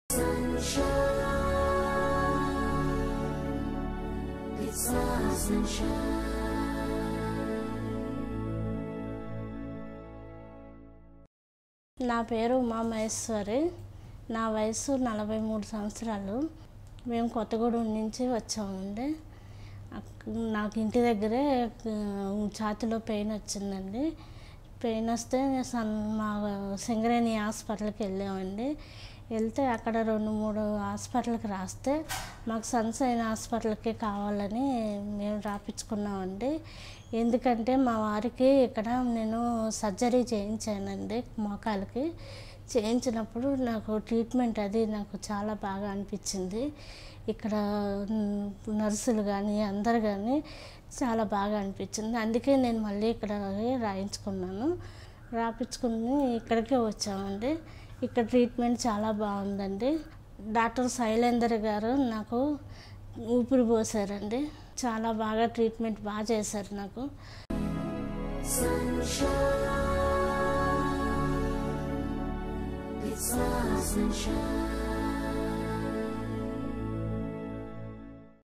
sunshine. It's our sunshine. నా పేరు ఉమా మహేశ్వరి నా వయసు నలభై మూడు సంవత్సరాలు మేము కొత్తగూడెం నుంచి వచ్చామండి అక్- నాకు ఇంటి దగ్గరే ఆ, ఛాతీలో పెయిన్ వచ్చిందండి పెయిన్ వస్తే సన్ మా సింగరేణి హాస్పిటల్కి వెళ్ళామండి వెళ్తే అక్కడ రెండు మూడు హాస్పిటల్కి రాస్తే మాకు సన్సైన్ హాస్పిటల్కి కావాలని మేము రాపించుకున్నామండి ఎందుకంటే మా వారికి ఇక్కడ నేను సర్జరీ చేయించానండి మోకాలకి చేయించినప్పుడు నాకు ట్రీట్మెంట్ అది నాకు చాలా బాగా అనిపించింది ఇక్కడ న్- నర్సులు కానీ అందరు కానీ చాలా బాగా అనిపించింది అందుకే నేను మళ్ళీ ఇక్కడ రాయించుకున్నాను రాపించుకుని ఇక్కడికే వచ్చామండి ఇక్కడ ట్రీట్మెంట్ చాలా బాగుందండి డాక్టర్ శైలేందర్ గారు నాకు ఊపిరి పోసారండి చాలా బాగా ట్రీట్మెంట్ బాగా చేశారు నాకు Sunshine. It's our sunshine.